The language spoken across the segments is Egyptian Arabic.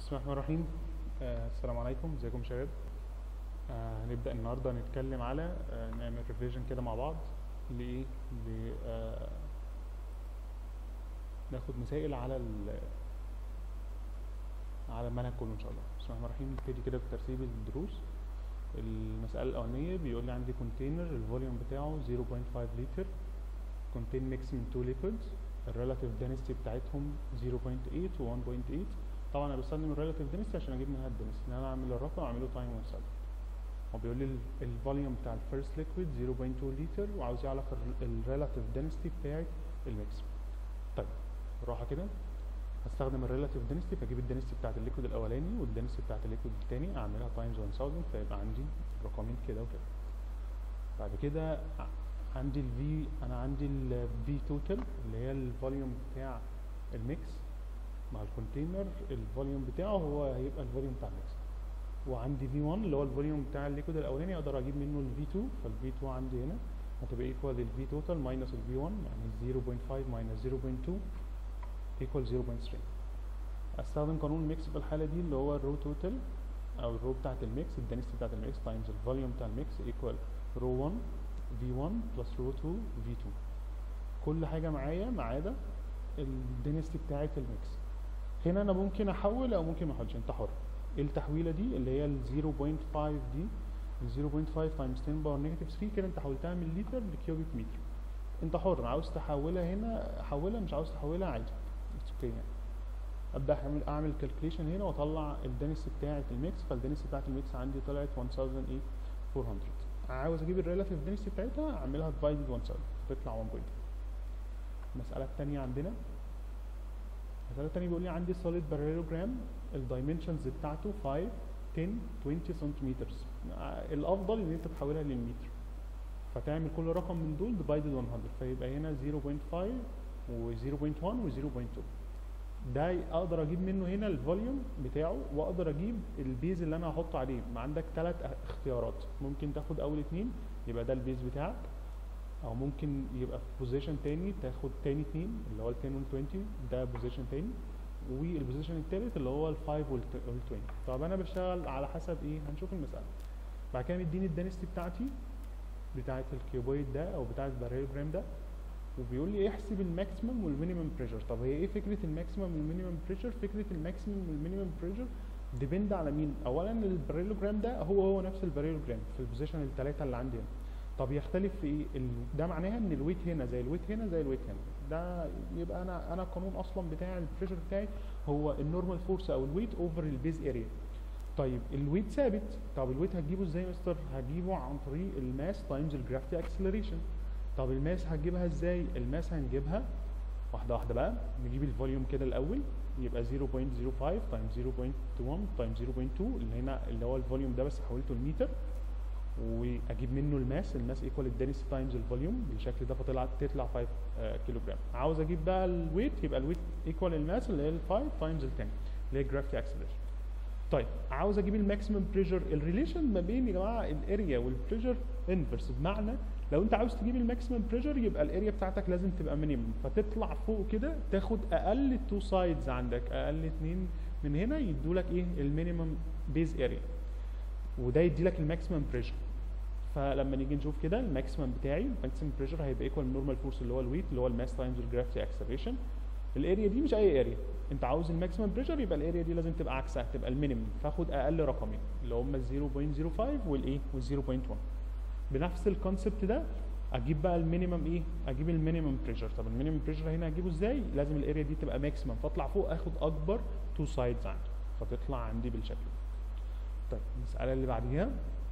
بسم الله الرحمن الرحيم آه السلام عليكم ازيكم يا شباب آه هنبدأ النهارده نتكلم على آه نعمل ريفيجن كده مع بعض لايه ل آه ناخد مسائل على ال على المنهج كله ان شاء الله بسم الله الرحمن الرحيم نبتدي كده بترتيب الدروس المسألة الأولانية بيقول لي عندي كونتينر الفوليوم بتاعه 0.5 لتر contain mix من two liquids الريلاتيف density بتاعتهم 0.8 و 1.8 طبعا انا بستخدم الريلاتيف density عشان اجيب منها الدنسيتي ان انا اعمل الرقم واعمله تايم وانسلت هو بيقول لي الفوليوم بتاع الفيرست ليكويد 0.2 لتر وعاوز يعرف الريلاتيف density بتاعت الميكس طيب بالراحه كده هستخدم الريلاتيف density فاجيب الدنسيتي بتاعت الليكويد الاولاني والدنسيتي بتاعت الليكويد الثاني اعملها تايمز 1000 فيبقى عندي رقمين كده وكده بعد كده عندي ال V انا عندي ال V total اللي هي الفوليوم بتاع الميكس مع الكونتينر الفوليوم بتاعه هو هيبقى الفوليوم بتاع الميكس وعندي V1 اللي هو الفوليوم بتاع الليكويد الاولاني اقدر اجيب منه ال V2 فال V2 عندي هنا هتبقى ايكوال لل V total ماينس ال V1 يعني 0.5 ماينس 0.2 ايكوال 0.3 استخدم قانون الميكس في الحاله دي اللي هو الرو توتال او الرو بتاعت الميكس الدنسيتي بتاعت الميكس تايمز الفوليوم بتاع الميكس ايكوال رو 1 V1 بلس رو 2 V2 كل حاجة معايا ما عدا الدنسيتي بتاعت الميكس هنا انا ممكن احول او ممكن ما احولش انت حر ايه التحويلة دي اللي هي ال 0.5 دي ال 0.5 تايمز 10 باور نيجاتيف 3 كده انت حولتها من لتر لكيوبيك متر انت حر عاوز تحولها هنا حولها مش عاوز تحولها عادي اتس اوكي يعني ابدا اعمل اعمل كالكوليشن هنا واطلع الدنسيتي بتاعت الميكس فالدنسيتي بتاعت الميكس عندي طلعت 1400 عاوز اجيب الريلاتيف دنسيتي بتاعتها اعملها ديفايدد 1000 تطلع 1.2 المساله الثانيه عندنا المساله الثانيه بيقول لي عندي سوليد باراليلوجرام الدايمنشنز بتاعته 5 10 20 سنتيمتر الافضل ان انت تحولها للمتر فتعمل كل رقم من دول ديفايدد 100 فيبقى هنا 0.5 و 0.1 و 0.2 ده اقدر اجيب منه هنا الفوليوم بتاعه واقدر اجيب البيز اللي انا هحطه عليه ما عندك ثلاث اختيارات ممكن تاخد اول اتنين يبقى ده البيز بتاعك او ممكن يبقى في بوزيشن تاني تاخد تاني اتنين اللي هو ال 10 وال 20 ده بوزيشن تاني والبوزيشن التالت اللي هو ال 5 وال 20 طب انا بشتغل على حسب ايه هنشوف المساله بعد كده مديني الدنستي بتاعتي بتاعت الكيوبويد ده او بتاعت الباراليوجرام ده وبيقول لي احسب الماكسيمم والمينيمم بريشر طب هي ايه فكره الماكسيمم والمينيمم بريشر فكره الماكسيمم والمينيمم بريشر ديبند على مين اولا الباراليوجرام ده هو هو نفس الباراليوجرام في البوزيشن الثلاثه اللي عندي هنا طب يختلف في ايه ال... ده معناها ان الويت هنا زي الويت هنا زي الويت هنا ده يبقى انا انا القانون اصلا بتاع البريشر بتاعي هو النورمال فورس او الويت اوفر البيز اريا طيب الويت ثابت طب الويت هتجيبه ازاي يا مستر هجيبه عن طريق الماس تايمز الجرافيتي اكسلريشن طب الماس هتجيبها ازاي الماس هنجيبها واحده واحده بقى نجيب الفوليوم كده الاول يبقى 0.05 تايمز 0.1 تايمز 0.2 اللي هنا اللي هو الفوليوم ده بس حولته لمتر واجيب منه الماس الماس ايكوال الدنسيتي تايمز الفوليوم بالشكل ده فطلع تطلع 5 كيلو جرام عاوز اجيب بقى الويت يبقى الويت ايكوال الماس اللي هي ال 5 تايمز ال 10 اللي هي جرافيتي اكسلريشن طيب عاوز اجيب الماكسيمم بريشر الريليشن ما بين يا جماعه الاريا والبريشر انفرس بمعنى لو انت عاوز تجيب الماكسيمم بريشر يبقى الاريا بتاعتك لازم تبقى مينيمم فتطلع فوق كده تاخد اقل تو سايدز عندك اقل اتنين من هنا يدوا لك ايه المينيمم بيز اريا وده يدي لك الماكسيمم بريشر فلما نيجي نشوف كده الماكسيمم بتاعي الماكسيمم بريشر هيبقى ايكوال النورمال فورس اللي هو الويت اللي هو الماس تايمز الجرافيتي اكسلريشن الاريا دي مش اي اريا انت عاوز الماكسيمم بريشر يبقى الاريا دي لازم تبقى عكسها تبقى المينيمم فاخد اقل رقمين اللي هم ال 0.05 والايه وال 0.1 بنفس الكونسبت ده اجيب بقى المينيمم ايه اجيب المينيمم بريشر طب المينيمم بريشر هنا اجيبه ازاي لازم الاريا دي تبقى ماكسيمم فاطلع فوق اخد اكبر تو سايدز عندي فتطلع عندي بالشكل ده طيب المساله اللي بعديها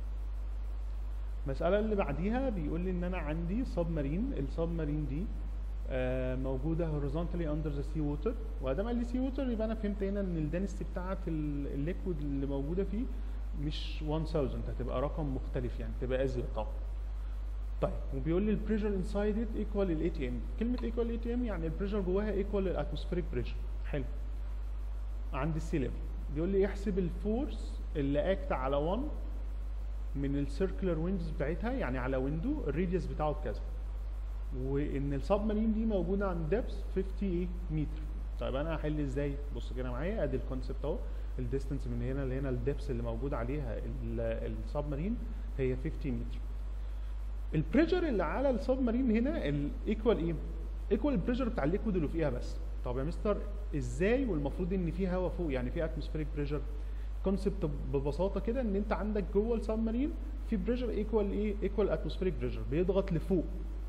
المساله اللي بعديها بيقول لي ان انا عندي سب مارين السب مارين دي آه موجوده horizontally under the sea water وادام قال لي sea water يبقى انا فهمت هنا ان الدنسيتي بتاعه الليكويد اللي موجوده فيه مش 1000 هتبقى رقم مختلف يعني تبقى ازيد طبعا طيب وبيقول لي البريشر انسايد ات ايكوال للاي تي ام كلمه ايكوال للاي تي ام يعني البريشر جواها ايكوال للاتموسفيريك بريشر حلو عند السي ليفل بيقول لي احسب الفورس اللي اكت على 1 من السيركلر ويندوز بتاعتها يعني على ويندو الريديوس بتاعه بكذا وان السب مارين دي موجوده عند ديبس 50 متر طيب انا هحل ازاي بص كده معايا ادي الكونسبت اهو الديستنس من هنا لهنا الدبس اللي موجود عليها السب مارين هي 50 متر البريشر اللي على السب مارين هنا الايكوال ايه ايكوال البريشر بتاع الليكويد اللي فيها بس طب يا مستر ازاي والمفروض ان في هواء فوق يعني في اتموسفيريك بريشر كونسبت ببساطه كده ان انت عندك جوه السب مارين في بريشر ايكوال ايه ايكوال اتموسفيريك بريشر بيضغط لفوق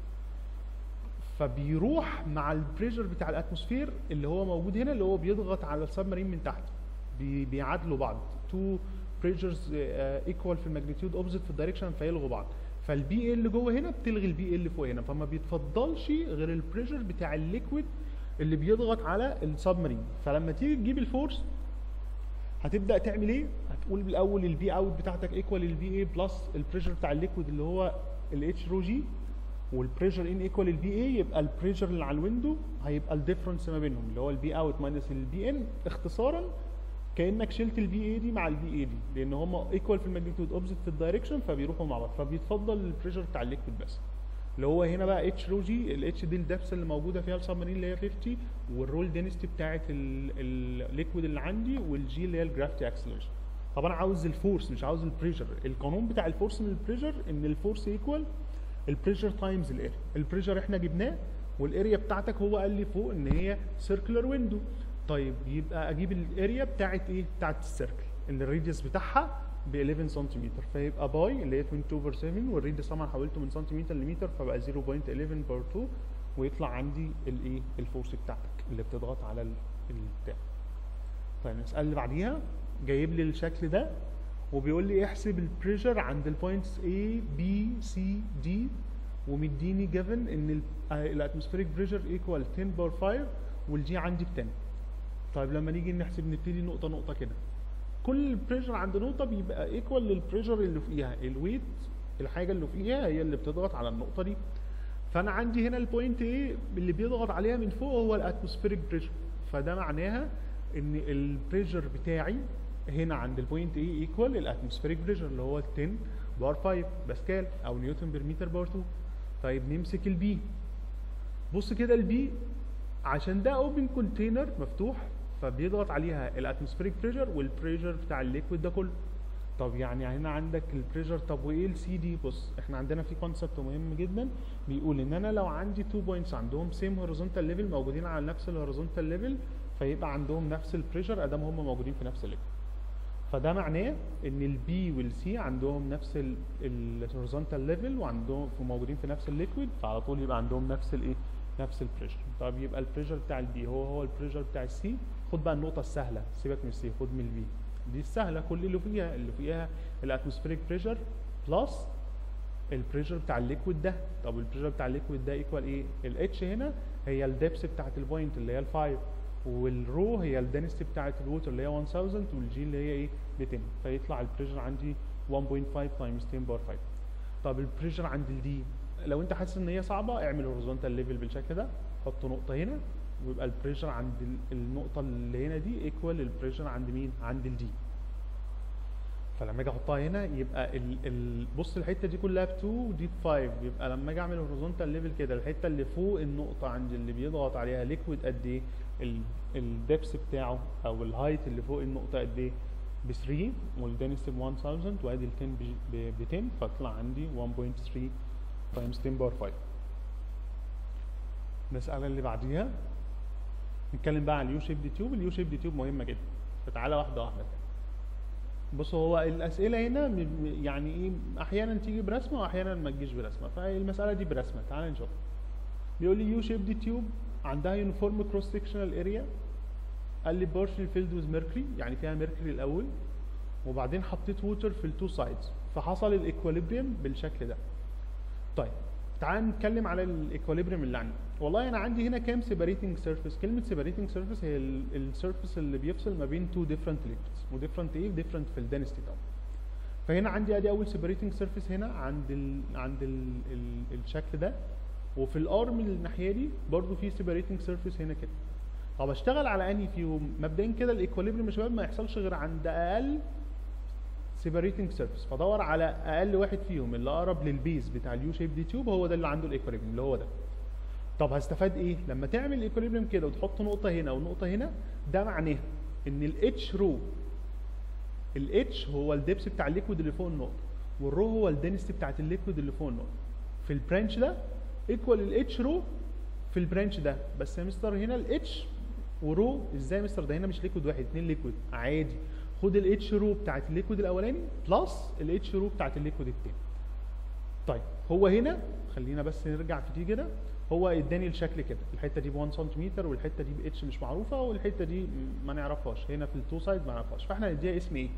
فبيروح مع البريشر بتاع الاتموسفير اللي هو موجود هنا اللي هو بيضغط على السب مارين من تحت بي بيعادلوا بعض تو بريشرز ايكوال في الماجنتيود اوبزيت في الدايركشن فيلغوا بعض فالبي اي اللي جوه هنا بتلغي البي اي اللي فوق هنا فما بيتفضلش غير البريشر بتاع الليكويد اللي بيضغط على السب مارين فلما تيجي تجيب الفورس هتبدا تعمل ايه هتقول بالاول البي اوت بتاعتك ايكوال البي اي بلس البريشر بتاع الليكويد اللي هو الاتش رو جي والبريشر ان ايكوال البي اي يبقى البريشر اللي على الويندو هيبقى الديفرنس ما بينهم اللي هو البي اوت ماينس البي ان اختصارا كانك شلت البي اي دي مع البي اي دي لان هم ايكوال في الماجنتيود اوبزيت في الدايركشن فبيروحوا مع بعض فبيتفضل البريشر بتاع الليكويد بس اللي هو هنا بقى اتش رو جي الاتش دي الدبس اللي موجوده فيها السبمارين اللي هي 50 والرول دينستي بتاعت الليكويد اللي عندي والجي اللي هي الجرافيتي اكسلريشن طب انا عاوز الفورس مش عاوز البريشر القانون بتاع الفورس من البريشر ان الفورس ايكوال البريشر تايمز الاريا البريشر احنا جبناه والاريا بتاعتك هو قال لي فوق ان هي سيركلر ويندو طيب يبقى اجيب الاريا بتاعت ايه بتاعت السيركل اللي الريديوس بتاعها ب 11 سنتيمتر فيبقى باي اللي هي 22 اوفر 7 والريديوس طبعا حولته من سنتيمتر لمتر فبقى 0.11 بار 2 ويطلع عندي الايه الفورس بتاعتك اللي بتضغط على البتاع طيب المساله اللي بعديها جايب لي الشكل ده وبيقول لي احسب البريشر عند البوينتس A B C D ومديني جيفن ان الاتموسفيريك بريشر ايكوال 10 بار 5 والجي عندي ب 10 طيب لما نيجي نحسب نبتدي نقطه نقطه كده كل بريشر عند نقطه بيبقى ايكوال للبريشر اللي فوقيها الويت الحاجه اللي فوقيها هي اللي بتضغط على النقطه دي فانا عندي هنا البوينت ايه اللي بيضغط عليها من فوق هو الاتموسفيريك بريشر فده معناها ان البريشر بتاعي هنا عند البوينت ايه ايكوال الاتموسفيريك بريشر اللي هو 10 بار 5 باسكال او نيوتن بير متر بار 2 طيب نمسك البي بص كده البي عشان ده اوبن كونتينر مفتوح فبيضغط عليها الاتموسفيريك بريشر والبريشر بتاع الليكويد ده كله طب يعني هنا عندك البريشر طب وايه السي دي بص احنا عندنا في كونسبت مهم جدا بيقول ان انا لو عندي تو بوينتس عندهم سيم هوريزونتال ليفل موجودين على نفس الهوريزونتال ليفل فيبقى عندهم نفس البريشر ادام هم موجودين في نفس الليفل فده معناه ان البي والسي عندهم نفس الهوريزونتال ليفل وعندهم موجودين في نفس الليكويد فعلى طول يبقى عندهم نفس الايه نفس البريشر طب يبقى البريشر بتاع البي هو هو البريشر بتاع السي خد بقى النقطه السهله سيبك من السي خد من البي دي السهله كل اللي فيها اللي فيها الاتموسفيريك بريشر بلس البريشر بتاع الليكويد ده طب البريشر بتاع الليكويد ده ايكوال ايه الاتش هنا هي الدبس بتاعت البوينت اللي هي ال5 والرو هي الدنستي بتاعت الووتر اللي هي 1000 والجي اللي هي ايه ب 10 فيطلع البريشر عندي 1.5 تايمز 10 باور 5 طب البريشر عند الدي لو انت حاسس ان هي صعبه اعمل هوريزونتال ليفل بالشكل ده حط نقطه هنا ويبقى البريشر عند النقطه اللي هنا دي ايكوال البريشر عند مين عند الدي فلما اجي احطها هنا يبقى ال ال بص الحته دي كلها ب 2 ودي ب 5 يبقى لما اجي اعمل هوريزونتال ليفل كده الحته اللي فوق النقطه عند اللي بيضغط عليها ليكويد قد ايه الدبس بتاعه او الهايت اللي فوق النقطه قد ايه ب 3 والدنسيتي ب 1000 وادي ال 10 ب 10 فاطلع عندي 1.3 تايمز 10 باور 5 المساله اللي بعديها نتكلم بقى عن اليو شيب دي تيوب اليو شيب دي تيوب مهمه جدا فتعالى واحده واحده بص هو الاسئله هنا يعني ايه احيانا تيجي برسمه واحيانا ما تجيش برسمه فالمساله دي برسمه تعالى نشوف بيقول لي يو شيب دي تيوب عندها يونيفورم كروس سكشنال اريا قال لي بارشل فيلد ويز ميركوري يعني فيها ميركوري الاول وبعدين حطيت ووتر في التو سايدز فحصل الايكوليبريم بالشكل ده طيب تعال نتكلم على الايكوليبريم اللي عندي والله انا عندي هنا كام سيبريتنج سيرفيس كلمه سيبريتنج سيرفيس هي السيرفيس اللي بيفصل ما بين تو ديفرنت ليكويدز وديفرنت ايه ديفرنت في الدنستي طبعا فهنا عندي ادي اول سيبريتنج سيرفيس هنا عند ال عند ال ال الشكل ده وفي الارم اللي الناحيه دي برضو في سيبريتنج سيرفيس هنا كده طب اشتغل على انهي فيهم مبدئيا كده الايكوليبريم يا شباب ما يحصلش غير عند اقل سيبريتنج سيرفيس فدور على اقل واحد فيهم اللي اقرب للبيز بتاع اليو شيب دي تيوب هو ده اللي عنده الايكوليبريم اللي هو ده طب هستفاد ايه لما تعمل ايكوليبريم كده وتحط نقطه هنا ونقطه هنا ده معناه ان الاتش رو الاتش هو الدبس بتاع الليكويد اللي فوق النقطه والرو هو الدنسيتي بتاعت الليكويد اللي فوق النقطه في البرانش ده ايكوال الاتش رو في البرانش ده بس يا مستر هنا الاتش ورو ازاي يا مستر ده هنا مش ليكويد واحد اتنين ليكويد عادي خد الاتش رو بتاعت الليكويد الاولاني بلس الاتش رو بتاعت الليكويد التاني طيب هو هنا خلينا بس نرجع في دي كده هو اداني الشكل كده الحته دي ب 1 سم والحته دي باتش مش معروفه والحته دي ما نعرفهاش هنا في التو سايد ما نعرفهاش فاحنا هنديها اسم ايه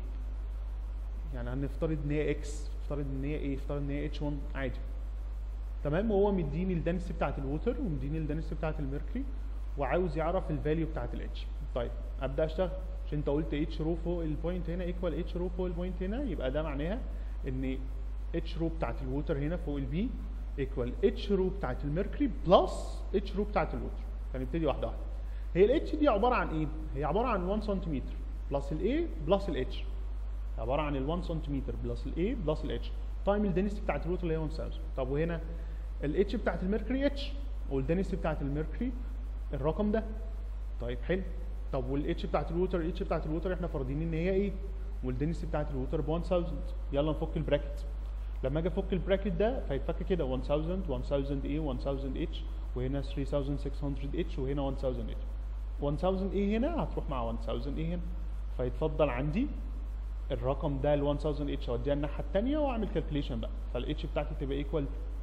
يعني هنفترض ان هي اكس نفترض ان هي ايه نفترض ان هي اتش 1 عادي تمام وهو مديني الدنسيتي بتاعت الووتر ومديني الدنسيتي بتاعت الميركوري وعاوز يعرف الفاليو بتاعت الاتش طيب ابدا اشتغل عشان انت قلت اتش رو فوق البوينت هنا ايكوال اتش رو فوق البوينت هنا يبقى ده معناها ان اتش رو بتاعت الووتر هنا فوق البي ايكوال اتش رو بتاعت الميركوري بلس اتش رو بتاعت الووتر فنبتدي واحده واحده هي الاتش دي عباره عن ايه هي عباره عن 1 سم بلس الاي بلس الاتش عباره عن ال 1 سم بلس الاي بلس الاتش تايم الدنسيتي بتاعت الووتر اللي هي 1000 طب وهنا الاتش بتاعت الميركوري اتش والدنسيتي بتاعت الميركوري الرقم ده طيب حلو طب والاتش بتاعت الووتر الاتش بتاعت الووتر احنا فارضين ان هي ايه والدنسيتي بتاعت الووتر ب 1000 يلا نفك البراكت لما اجي افك البراكت ده فيتفك كده 1000 1000 ايه 1000 اتش وهنا 3600 اتش وهنا 1000 اتش 1000 ايه هنا هتروح مع 1000 ايه هنا فيتفضل عندي الرقم ده ال 1000 اتش اوديها الناحيه الثانيه واعمل كالكوليشن بقى فالاتش بتاعتي تبقى ايكوال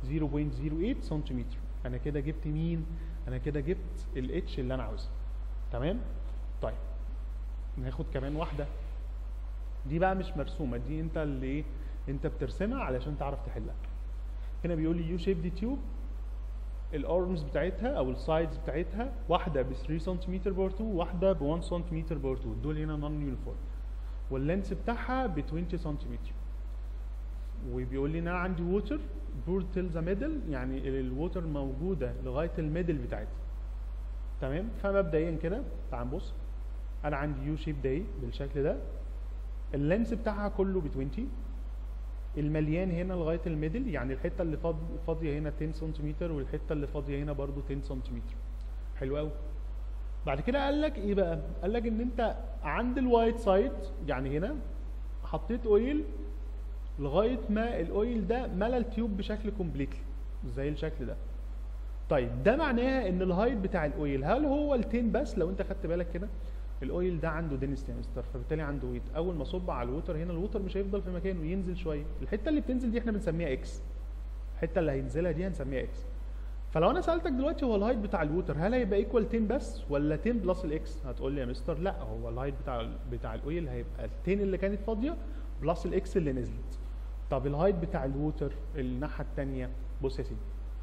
0.08 سنتيمتر انا كده جبت مين انا كده جبت الاتش اللي انا عاوزها تمام طيب ناخد كمان واحده دي بقى مش مرسومه دي انت اللي ايه انت بترسمها علشان تعرف تحلها هنا بيقول لي يو شيب دي تيوب الارمز بتاعتها او السايدز بتاعتها واحده ب 3 سم بور 2 واحده ب 1 سم بور 2 دول هنا نون يونيفورم واللينس بتاعها ب 20 سم وبيقول لي ان انا عندي ووتر بور تيل ذا ميدل يعني الووتر موجوده لغايه الميدل بتاعتها تمام فمبدئيا كده تعال نبص انا عندي يو شيب ده بالشكل ده اللينس بتاعها كله ب 20 المليان هنا لغايه الميدل يعني الحته اللي فاضيه هنا 10 سم والحته اللي فاضيه هنا برده 10 سم حلو قوي بعد كده قال لك ايه بقى قال لك ان انت عند الوايت سايد يعني هنا حطيت اويل لغايه ما الاويل ده ملى التيوب بشكل كومبليتلي زي الشكل ده طيب ده معناها ان الهايت بتاع الاويل هل هو التين بس لو انت خدت بالك كده الاويل ده عنده دينستي يا مستر فبالتالي عنده ويت اول ما اصب على الووتر هنا الووتر مش هيفضل في مكانه ينزل شويه الحته اللي بتنزل دي احنا بنسميها اكس الحته اللي هينزلها دي هنسميها اكس فلو انا سالتك دلوقتي هو الهايت بتاع الووتر هل هيبقى ايكوال 10 بس ولا 10 بلس الاكس هتقول لي يا مستر لا هو الهايت بتاع بتاع الاويل هيبقى ال 10 اللي كانت فاضيه بلس الاكس اللي نزلت طب الهايت بتاع الووتر الناحيه الثانيه بص يا سيدي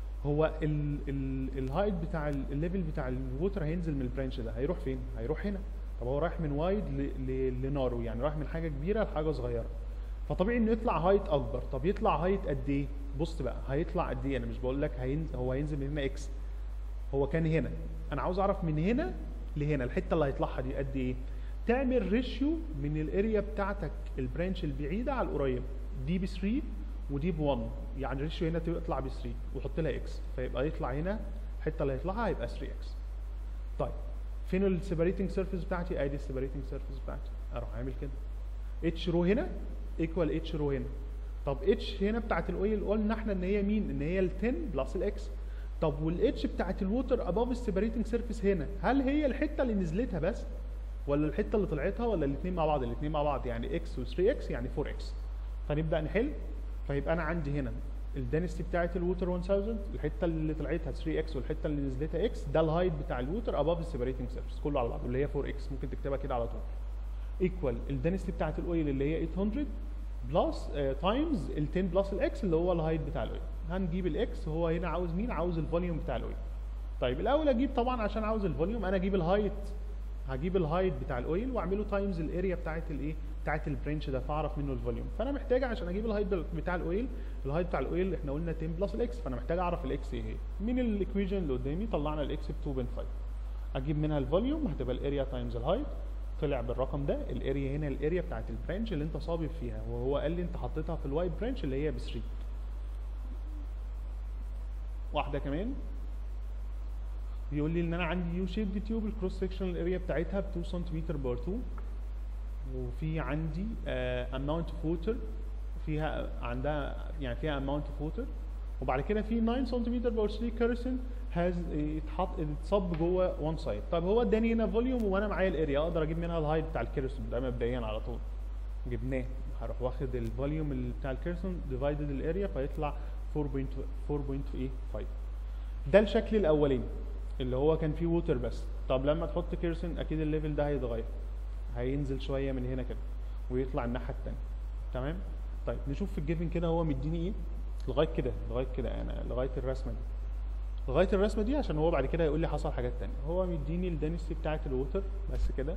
هو ال ال الهايت بتاع الليفل بتاع الووتر هينزل من البرانش ده هيروح فين هيروح هنا طب هو رايح من وايد لنارو يعني رايح من حاجه كبيره لحاجه صغيره فطبيعي انه يطلع هايت اكبر طب يطلع هايت قد ايه بص بقى هيطلع قد ايه انا مش بقول لك هينزل هو هينزل من هنا اكس هو كان هنا انا عاوز اعرف من هنا لهنا الحته اللي هيطلعها دي قد ايه تعمل ريشيو من الاريا بتاعتك البرانش البعيده على القريب دي ب 3 ودي ب 1 يعني الريشيو هنا تطلع ب 3 وحط لها اكس فيبقى يطلع هنا الحته اللي هيطلعها هيبقى 3 اكس طيب فين السيبريتنج سيرفيس بتاعتي ادي السيبريتنج سيرفيس بتاعتي اروح عامل كده اتش رو هنا ايكوال اتش رو هنا طب اتش هنا بتاعت الاويل قلنا احنا ان هي مين ان هي ال 10 بلس الاكس طب والاتش بتاعت الووتر اباف السيبريتنج سيرفيس هنا هل هي الحته اللي نزلتها بس ولا الحته اللي طلعتها ولا الاثنين مع بعض الاثنين مع بعض يعني اكس و 3 اكس يعني 4 اكس فنبدا نحل فيبقى انا عندي هنا الدنسيتي بتاعت الووتر 1000 الحته اللي طلعتها 3 اكس والحته اللي نزلتها اكس ده الهايت بتاع الووتر اباف السيبريتنج سيرفيس كله على بعضه اللي هي 4 اكس ممكن تكتبها كده على طول ايكوال الدنسيتي بتاعت الاويل اللي هي 800 بلس تايمز ال 10 بلس الاكس اللي هو الهايت بتاع الاويل هنجيب الاكس هو هنا عاوز مين عاوز الفوليوم بتاع الاويل طيب الاول اجيب طبعا عشان عاوز الفوليوم انا اجيب الهايت هجيب الهايت بتاع الاويل واعمله تايمز الاريا بتاعت الايه بتاعت البرانش ده فاعرف منه الفوليوم فانا محتاج عشان اجيب الهايت بتاع الاويل الهايت بتاع الاويل احنا قلنا 10 بلس الاكس فانا محتاج اعرف الاكس ايه هي من الايكويشن اللي قدامي طلعنا الاكس ب 2.5 اجيب منها الفوليوم هتبقى الاريا تايمز الهايت طلع بالرقم ده الاريا هنا الاريا بتاعت البرانش اللي انت صابب فيها وهو قال لي انت حطيتها في الوايت برانش اللي هي ب 3 واحده كمان بيقول لي ان انا عندي يو شيب تيوب الكروس سكشنال اريا بتاعتها ب 2 سنتيمتر بار 2 وفي عندي اماونت اوف ووتر فيها عندها يعني فيها اماونت اوف ووتر وبعد كده في 9 سنتيمتر بار 3 كيرسن هاز اتحط اتصب جوه وان سايد طب هو اداني هنا فوليوم وانا معايا الاريا اقدر اجيب منها الهايت بتاع الكيرسون ده مبدئيا على طول جبناه هروح واخد الفوليوم اللي بتاع الكيرسون ديفايدد الاريا فيطلع 4.4.85 ده الشكل الاولاني اللي هو كان فيه ووتر بس طب لما تحط كيرسون اكيد الليفل ده هيتغير هينزل شويه من هنا كده ويطلع الناحيه الثانيه تمام طيب نشوف في الجيفن كده هو مديني ايه لغايه كده لغايه كده انا لغايه الرسمه دي لغايه الرسمه دي عشان هو بعد كده هيقول لي حصل حاجات تانية هو مديني الدنسيتي بتاعه الووتر بس كده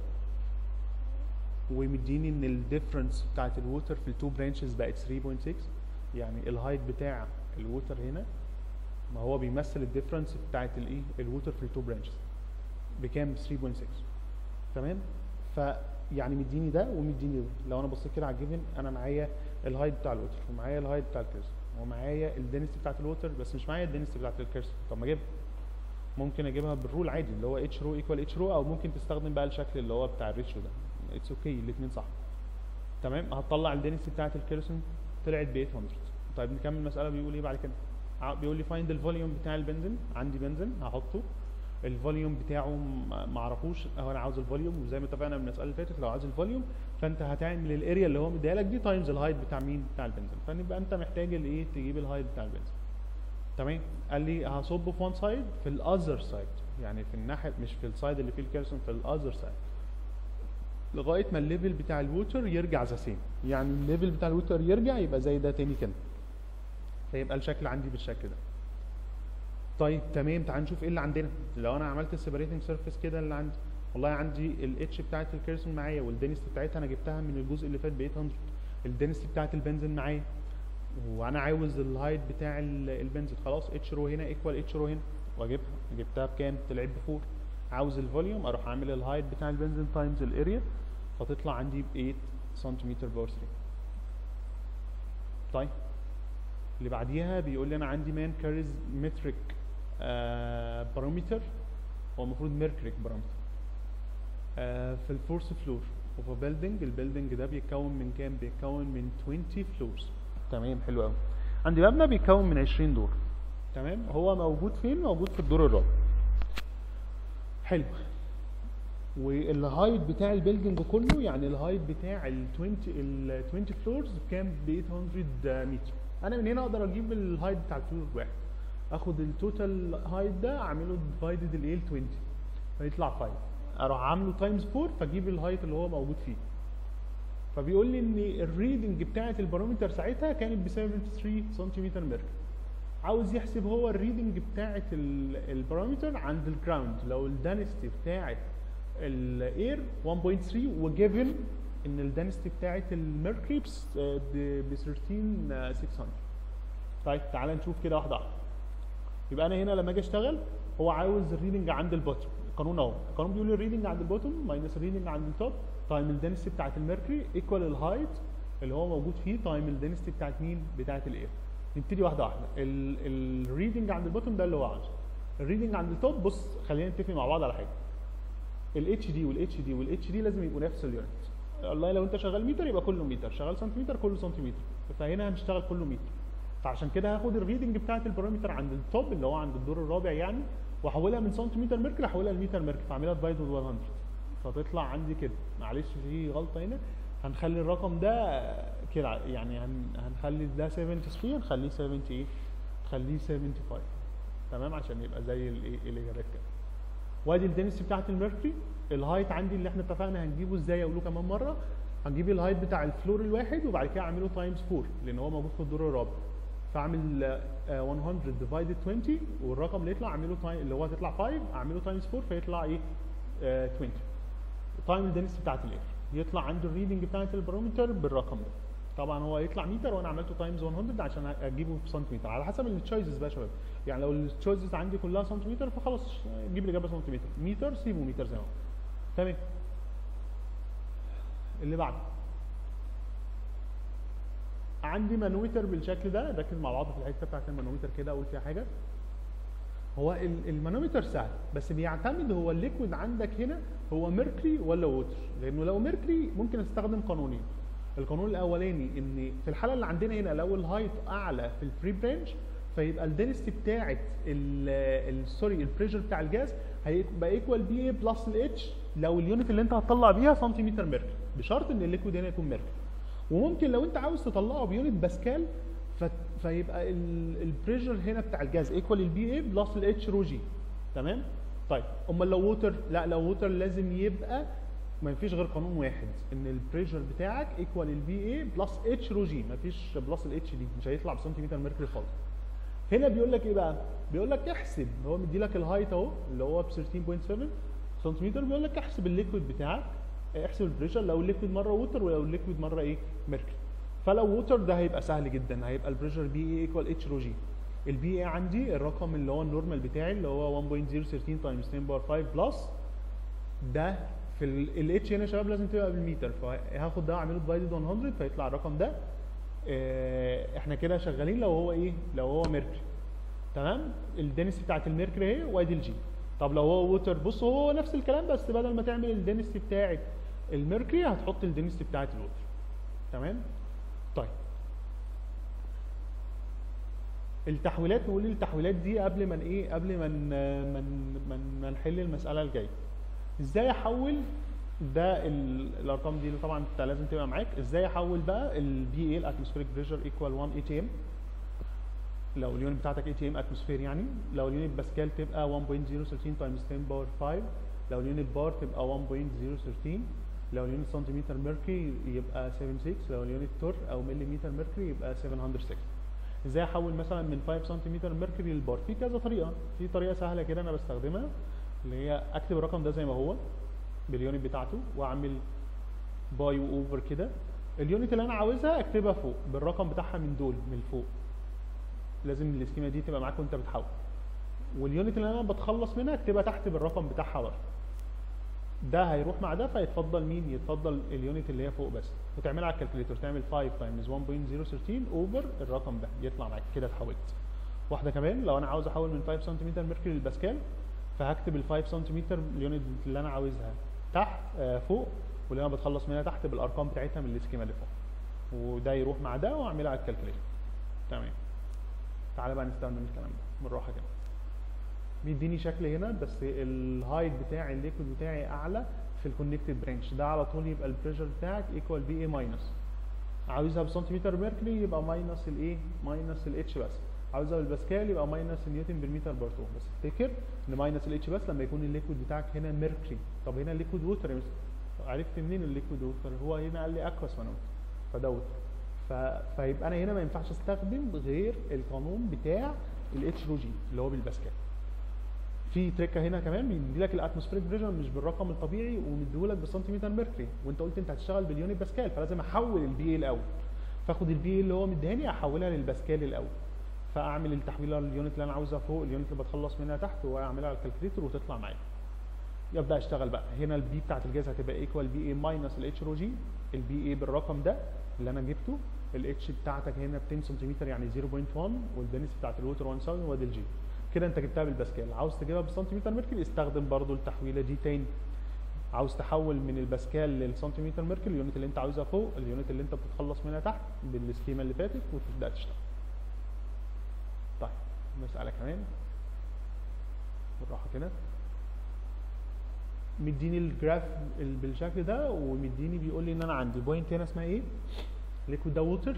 ومديني ان الديفرنس بتاعه الووتر في التو برانشز بقت 3.6 يعني الهايت بتاع الووتر هنا ما هو بيمثل الديفرنس بتاعه الايه الووتر في التو برانشز بكام 3.6 تمام فيعني مديني ده ومديني ده لو انا بصيت كده على الجيفن انا معايا الهايت بتاع الووتر ومعايا الهايت بتاع الكيرسون ومعايا الدنسيتي بتاعت الووتر بس مش معايا الدنسيتي بتاعت الكيرسون طب ما اجيبها ممكن اجيبها بالرول عادي اللي هو اتش رو ايكوال اتش رو او ممكن تستخدم بقى الشكل اللي هو بتاع الريشيو ده اتس اوكي okay. الاثنين صح تمام هتطلع الدنسيتي بتاعت الكيرسون طلعت ب 800 طيب نكمل المساله بيقول ايه بعد كده بيقول لي فايند الفوليوم بتاع البنزين عندي بنزين هحطه الفوليوم بتاعه ما اعرفوش هو انا عاوز الفوليوم وزي ما اتفقنا من المساله اللي فاتت لو عاوز الفوليوم فانت هتعمل الاريا اللي هو مديها لك دي تايمز الهايت بتاع مين بتاع البنزين فنبقى انت محتاج الايه تجيب الهايت بتاع البنزين تمام قال لي هصبه في وان سايد في الاذر سايد يعني في الناحيه مش في السايد اللي فيه الكيرسون في الاذر سايد لغايه ما الليفل بتاع الووتر يرجع ذا سيم يعني الليفل بتاع الووتر يرجع يبقى زي ده تاني كده فيبقى الشكل عندي بالشكل ده طيب تمام تعال نشوف ايه اللي عندنا لو انا عملت السيبريتنج سيرفيس كده اللي عندي والله عندي الاتش بتاعت الكيرسون معايا والدنسيتي بتاعتها انا جبتها من الجزء اللي فات ب 800 الدنسيتي بتاعت البنزين معايا وانا عاوز الهايت بتاع البنزين خلاص اتش رو هنا ايكوال اتش رو هنا واجيبها جبتها بكام طلعت ب 4 عاوز الفوليوم اروح اعمل الهايت بتاع البنزين تايمز الاريا فتطلع عندي ب 8 سنتيمتر بار 3 طيب اللي بعديها بيقول لي انا عندي مان كاريز متريك بارومتر هو المفروض ميركوريك بارومتر آه في الفورس فلور اوف بيلدينج البيلدينج ده بيتكون من كام بيتكون من 20 فلورز تمام حلو قوي عندي مبنى بيتكون من 20 دور تمام هو موجود فين موجود في الدور الرابع حلو والهايت بتاع البيلدينج كله يعني الهايت بتاع ال 20 ال 20 فلورز بكام ب 800 متر انا من هنا اقدر اجيب الهايت بتاع الفلور الواحد اخد التوتال هايت ده اعمله ديفايدد الايه 20 فيطلع 5 اروح عامله تايمز 4 فاجيب الهايت اللي هو موجود فيه فبيقول لي ان الريدنج بتاعه البارومتر ساعتها كانت ب 73 سنتيمتر ميركوري عاوز يحسب هو الريدنج بتاعه البارومتر عند الجراوند لو الدانستي بتاعه الاير 1.3 وجيفن ان الدانستي بتاعه الميركوري ب 13600 طيب تعالى نشوف كده واحده واحده يبقى انا هنا لما اجي اشتغل هو عاوز الريدنج عند البوتوم القانون اهو القانون بيقول لي الريدنج عند البوتوم ماينس الريدنج عند التوب تايم الدنسيتي بتاعت الميركوري ايكوال الهايت اللي هو موجود فيه تايم الدنسيتي بتاعت مين بتاعت الاير نبتدي واحده واحده الريدنج عند البوتوم ده اللي هو عاوزه الريدنج عند التوب بص خلينا نتفق مع بعض على حاجه الاتش دي والاتش دي والاتش دي لازم يبقوا نفس اليونت والله لو انت شغال متر يبقى كله متر شغال سنتيمتر كله سنتيمتر فهنا هنشتغل كله متر فعشان كده هاخد الريدنج بتاعت البارامتر عند التوب اللي هو عند الدور الرابع يعني واحولها من سنتيمتر ميركوري احولها لمتر ميركوري فاعملها ديفايد 100 فتطلع عندي كده معلش في غلطه هنا هنخلي الرقم ده كده يعني هن هنخلي ده 73 هنخليه 70 ايه نخليه 75 تمام عشان يبقى زي الايه الاجابات كده وادي الدنسي بتاعت الميركوري الهايت عندي اللي احنا اتفقنا هنجيبه ازاي اقوله كمان مره هنجيب الهايت بتاع الفلور الواحد وبعد كده اعمله تايمز 4 لان هو موجود في الدور الرابع فاعمل 100 ديفايدد 20 والرقم اللي يطلع اعمله تايم اللي هو هتطلع 5 اعمله تايمز 4 فيطلع ايه 20 تايم الدنسيتي بتاعت الاير يطلع عنده الريدنج بتاعت البارومتر بالرقم ده طبعا هو يطلع متر وانا عملته تايمز 100 عشان اجيبه في سنتيمتر على حسب التشويسز بقى يا شباب يعني لو التشويسز عندي كلها سنتيمتر فخلاص جيب الاجابه سنتيمتر متر سيبه متر زي ما هو تمام اللي بعده عندي مانومتر بالشكل ده ركز مع بعض في الحته بتاعت المانومتر كده اقول فيها حاجه هو ال- المانومتر سهل بس بيعتمد هو الليكويد عندك هنا هو ميركوري ولا ووتر لانه لو ميركوري ممكن استخدم قانونين القانون الاولاني ان في الحاله اللي عندنا هنا لو الهايت اعلى في الفري برانش فيبقى الدنسيتي بتاعه سوري البريشر بتاع الجاز هيبقى ايكوال بي اي بلس الاتش لو اليونت اللي انت هتطلع بيها سنتيمتر ميركوري بشرط ان الليكويد هنا يكون ميركوري وممكن لو انت عاوز تطلعه بيونت باسكال ف... فيبقى البريشر هنا بتاع الجاز ايكوال البي اي بلس الاتش رو جي تمام طيب امال لو ووتر لا لو ووتر لازم يبقى ما فيش غير قانون واحد ان البريشر بتاعك ايكوال البي اي بلس اتش رو جي ما فيش بلس الاتش دي مش هيطلع بسنتيمتر ميركوري خالص هنا بيقول لك ايه بقى بيقول لك احسب هو مدي لك الهايت اهو اللي هو ب 13.7 سنتيمتر بيقول لك احسب الليكويد بتاعك احسب البريشر لو الليكويد مره ووتر ولو الليكويد مره ايه ميركوري فلو ووتر ده هيبقى سهل جدا هيبقى البريشر بي اي ايكوال اتش رو جي البي اي عندي الرقم اللي هو النورمال بتاعي اللي هو 1.013 تايمز 10 باور 5 بلس ده في الاتش هنا يا شباب لازم تبقى بالمتر فهاخد ده اعمله ديفايدد 100 فيطلع الرقم ده آه، احنا كده شغالين لو هو ايه لو هو ميركوري تمام الدنسيتي بتاعت الميركوري اهي وادي الجي طب لو هو ووتر بص هو نفس الكلام بس بدل ما تعمل الدنسيتي بتاعت الميركوري هتحط الدنسيتي بتاعت الووتر تمام طيب التحويلات نقول التحويلات دي قبل ما ن- ايه قبل ما ن- ما ن- ما ن- ما نحل المساله الجايه ازاي احول ده ال- الارقام دي اللي طبعا انت لازم تبقى معاك ازاي احول بقى البي اي الاتموسفيريك بريشر ايكوال 1 اي تي ام لو اليونت بتاعتك اي تي ام اتموسفير يعني لو اليونت باسكال تبقى 1.013 تايمز 10 باور 5 لو اليونت بار تبقى 1.013 لو اليونت سنتيمتر ميركوري يبقى 76 لو اليونت تور او مليمتر ميركوري يبقى 706 ازاي احول مثلا من 5 سنتيمتر ميركوري للبار في كذا طريقه في طريقه سهله كده انا بستخدمها اللي هي اكتب الرقم ده زي ما هو باليونت بتاعته واعمل باي واوفر كده اليونت اللي انا عاوزها اكتبها فوق بالرقم بتاعها من دول من فوق لازم السكيما دي تبقى معاك وانت بتحول واليونت اللي انا بتخلص منها اكتبها تحت بالرقم بتاعها برضه ده هيروح مع ده فيتفضل مين يتفضل اليونت اللي هي فوق بس وتعملها على الكالكوليتر تعمل 5 تايمز 1.013 اوفر الرقم ده يطلع معاك كده اتحولت واحده كمان لو انا عاوز احول من 5 سنتيمتر ميركوري للباسكال فهكتب ال 5 سنتيمتر اليونت اللي انا عاوزها تحت آه فوق واللي انا بتخلص منها تحت بالارقام بتاعتها من السكيما اللي فوق وده يروح مع ده واعملها على الكالكوليتر تمام تعالى بقى نستخدم الكلام ده بالراحه كده بيديني شكل هنا بس الهايت بتاع الليكويد بتاعي اعلى في الكونكتد برانش ده على طول يبقى البريشر بتاعك ايكوال بي اي ماينس عاوزها بسنتيمتر ميركوري يبقى ماينس الايه ماينس الاتش بس عاوزها بالباسكال يبقى ماينس نيوتن بالمتر بار 2 بس افتكر ان ماينس الاتش بس لما يكون الليكويد بتاعك هنا ميركوري طب هنا الليكويد ووتر يا مستر عرفت منين الليكويد ووتر هو هنا قال لي اكواس مانومتر فده ووتر ف... فيبقى انا هنا ما ينفعش استخدم غير القانون بتاع الاتش رو جي اللي هو بالباسكال في تريكه هنا كمان بيدي لك الاتموسفيريك بريشر مش بالرقم الطبيعي ومديهولك بالسنتيمتر ميركوري وانت قلت انت هتشتغل باليونت باسكال فلازم احول البي اي الاول فاخد البي اي اللي هو مديهاني احولها للباسكال الاول فاعمل التحويله لليونت اللي انا عاوزها فوق اليونت اللي بتخلص منها تحت واعملها على الكالكوليتر وتطلع معايا يبدا اشتغل بقى هنا البي بتاعت الجهاز هتبقى ايكوال بي اي ماينس الاتش رو جي البي اي بالرقم ده اللي انا جبته الاتش بتاعتك هنا ب 10 سنتيمتر يعني 0.1 والدنس بتاعت الووتر 1000 وادي الجي كده انت جبتها بالباسكال عاوز تجيبها بالسنتيمتر ميركوري استخدم برضو التحويله دي تاني عاوز تحول من الباسكال للسنتيمتر ميركوري اليونت اللي انت عاوزها فوق اليونت اللي انت بتتخلص منها تحت بالسكيما اللي فاتت وتبدا تشتغل طيب مساله كمان بالراحه كده مديني الجراف ال- بالشكل ده ومديني بيقول لي ان انا عندي بوينت هنا اسمها ايه ليكويد ده ووتر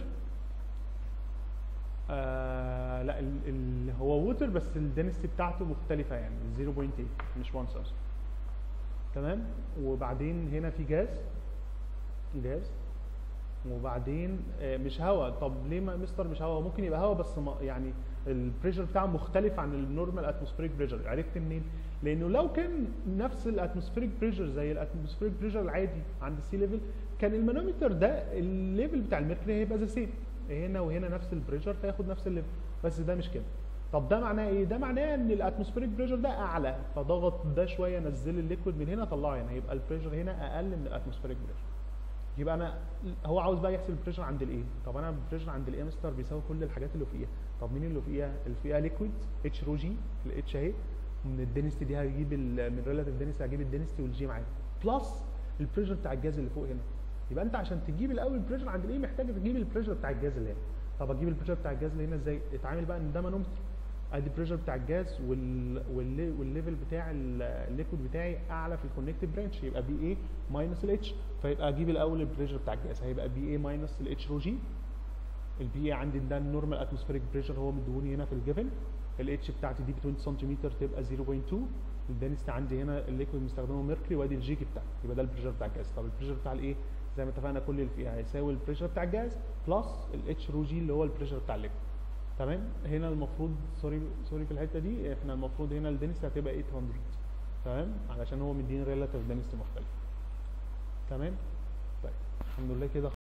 آه لا ال ال هو ووتر بس الدنسيتي بتاعته مختلفه يعني 0.8 مش 1000 تمام وبعدين هنا في جاز جاز وبعدين آه، مش هواء طب ليه ما مستر مش هواء ممكن يبقى هواء بس ما يعني البريشر بتاعه مختلف عن النورمال اتموسفيريك بريشر عرفت منين لانه لو كان نفس الاتموسفيريك بريشر زي الاتموسفيريك بريشر العادي عند السي ليفل كان المانومتر ده الليفل بتاع الميركوري هيبقى ذا سيم هنا وهنا نفس البريشر فياخد نفس الليفل بس ده مش كده طب ده معناه ايه ده معناه ان الاتموسفيريك بريشر ده اعلى فضغط ده شويه نزل الليكويد من هنا طلعه هنا يبقى البريشر هنا اقل من الاتموسفيريك بريشر يبقى انا هو عاوز بقى يحسب البريشر عند الايه طب انا البريشر عند الايه مستر بيساوي كل الحاجات اللي فوقيها طب مين اللي فوقيها اللي فوقيها ليكويد اتش رو جي الاتش اهي من الدنستي دي هجيب ال- من ريلاتيف دنستي هجيب الدنستي والجي معايا بلس البريشر بتاع الجاز اللي فوق هنا يبقى انت عشان تجيب الاول البريشر عند الايه محتاج تجيب البريشر بتاع الجاز اللي هنا طب اجيب البريشر بتاع الجاز اللي هنا ازاي اتعامل بقى ان ده مانومتر ادي البريشر بتاع الجاز وال... وال... والليفل بتاع ال- الليكويد بتاعي اعلى في الكونكتيف برانش يبقى بي اي ماينس الاتش فيبقى اجيب الاول البريشر بتاع الجاز هيبقى بي اي ماينس الاتش رو جي البي اي عندي ده النورمال اتموسفيريك بريشر هو مديهوني هنا في الجيفن الاتش بتاعتي دي ب 20 سنتيمتر تبقى 0.2 الدنسيتي عندي هنا الليكويد مستخدمه ميركوري وادي الجي كي بتاعتي يبقى ده البريشر بتاع الجاز طب البريشر بتاع الايه زي ما اتفقنا كل اللي فيها هيساوي البريشر بتاع الجاز بلس الاتش رو جي اللي هو البريشر بتاع الليكويد تمام هنا المفروض سوري سوري في الحته دي احنا المفروض هنا الدنسيتي هتبقى 800 تمام علشان هو مديني ريلاتيف دنسيتي مختلف تمام طيب الحمد لله كده